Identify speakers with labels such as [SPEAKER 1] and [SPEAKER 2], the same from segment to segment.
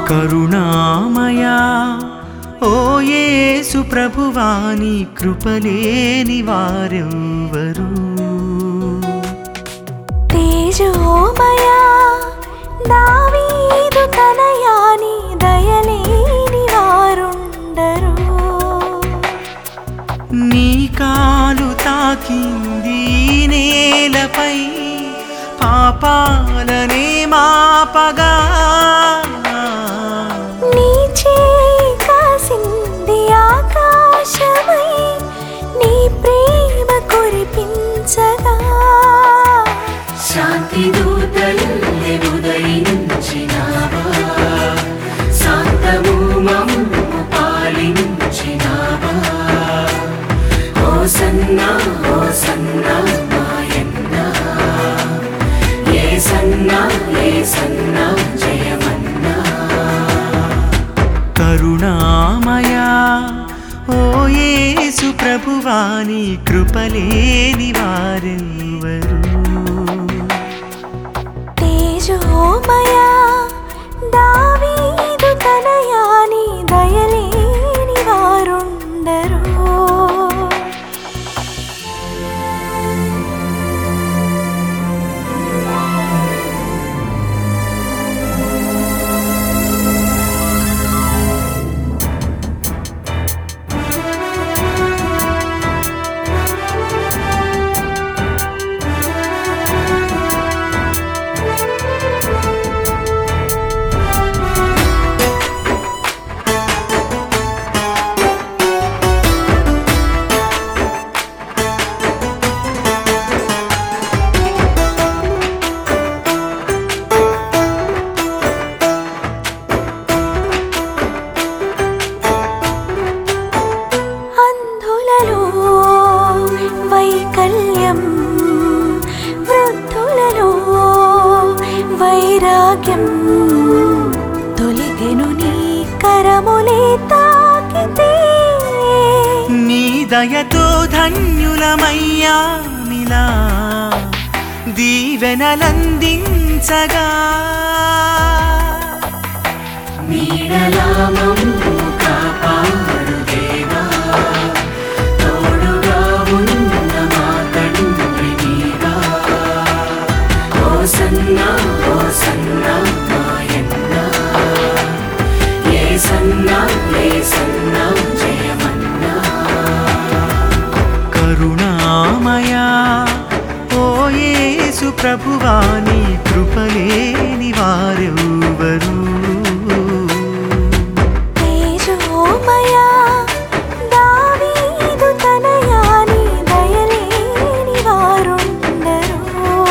[SPEAKER 1] కరుణామయా ఓ యేసు ప్రభువాని కృపలేని వారెవ్వరు
[SPEAKER 2] తేజోమయా దావీదు తనయాని దయలేని వారుండరు
[SPEAKER 1] నీ కాలు తాకింది ఈ నేలపై పాపాలనే మాపగా
[SPEAKER 2] నీ చేయి కాసింది ఆకాశమై నీ ప్రేమ కురిపించగా
[SPEAKER 3] శాంతి దూతల్లే ఉదయించినావా శాంతము మమ్ము పాలించినావా ఓ సన్నా ఓ సన్నా మాయన్నా ఏ సన్నా ఏ సన్నా జయమన్నా
[SPEAKER 1] కరుణామయా ఓ యేసు ప్రభువాని కృపలేని వారెవ్వరు
[SPEAKER 2] తేజోమయా దావీదు తనయాని దయలేని వారుండరు అంధులలో వైకల్యం వృద్ధులలో వైరాగ్యం తొలిగెను నీ కరములే తాకితే
[SPEAKER 1] నీ దయతో ధన్యులమయ్యా మిలా దీవెనలందించగా
[SPEAKER 3] నీడలా మమ్ము కాపాడు దేవా తోడుగా ఉన్న మా తండ్రి నీవా ఓ సన్నా ఓ సన్నా మాయన్నా ఏ సన్నా ఏ సన్నా జయమన్నా
[SPEAKER 1] కరుణామయా ఓ యేసు ప్రభువాని కృపలేని వారెవ్వరు
[SPEAKER 2] తేజోమయా దావీదు తనయాని దయలేని వారుండరు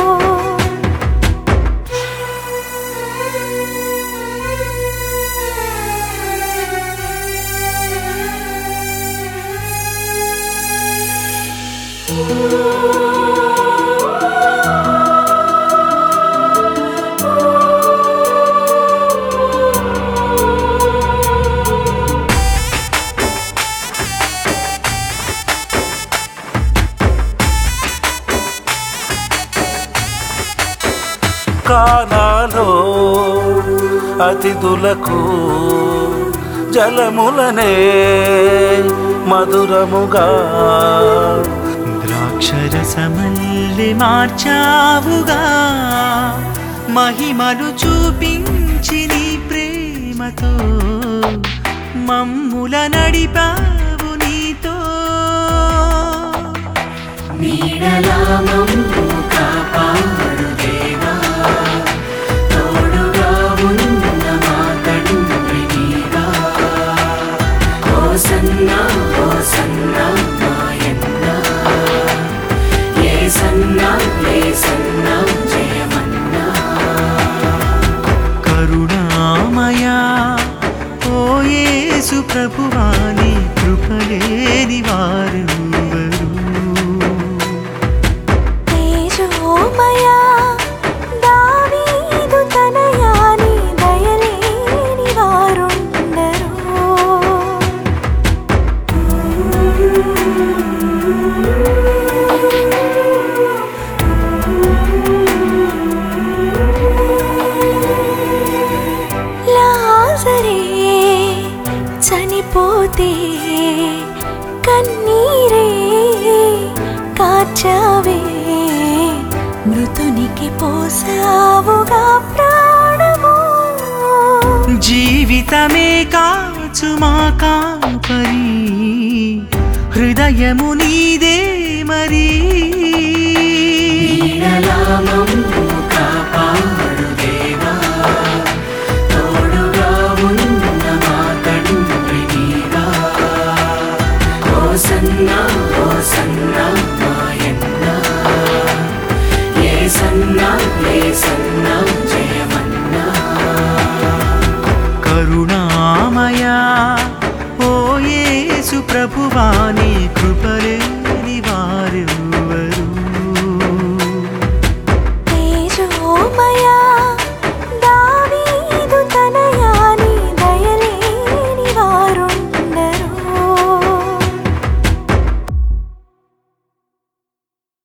[SPEAKER 4] కానాలో అతిథులకు జలములనే మధురముగా
[SPEAKER 1] ద్రాక్షరసమల్లి మార్చావుగా మహిమలు చూపించి నీ ప్రేమతో మమ్ముల నడిపావు నీతో
[SPEAKER 3] నీడలా మమ్ము కాపాడు దేవా తోడుగా ఉన్న మా తండ్రి నీవా ఓ సన్నా ఓ సన్నా మాయన్నా ఏ సన్నా ఏ సన్నా జయమన్నా
[SPEAKER 1] కరుణామయా ఓ యేసు ప్రభువాని కృపలేని వారెవ్వరు
[SPEAKER 2] తేజోమయా దావీదు తనయాని దయలేని వారుండరు లాజరే చనిపోతే కన్నీరే కార్చావే మృతునికి పోసావుగా ప్రాణము
[SPEAKER 1] జీవితమే కాచు మా కాపరి హృదయము నీదే మరి
[SPEAKER 3] నీడలామము కాపాడు దేవా తోడుగా ఉన్న మా తండ్రి నీవా హోసన్నా హోసన్నా మాయన్నా ఏసన్నా ఏసన్నా జయమన్నా
[SPEAKER 1] కరుణామయా ఓ యేసు ప్రభువాని కృపలేని వారెవ్వరు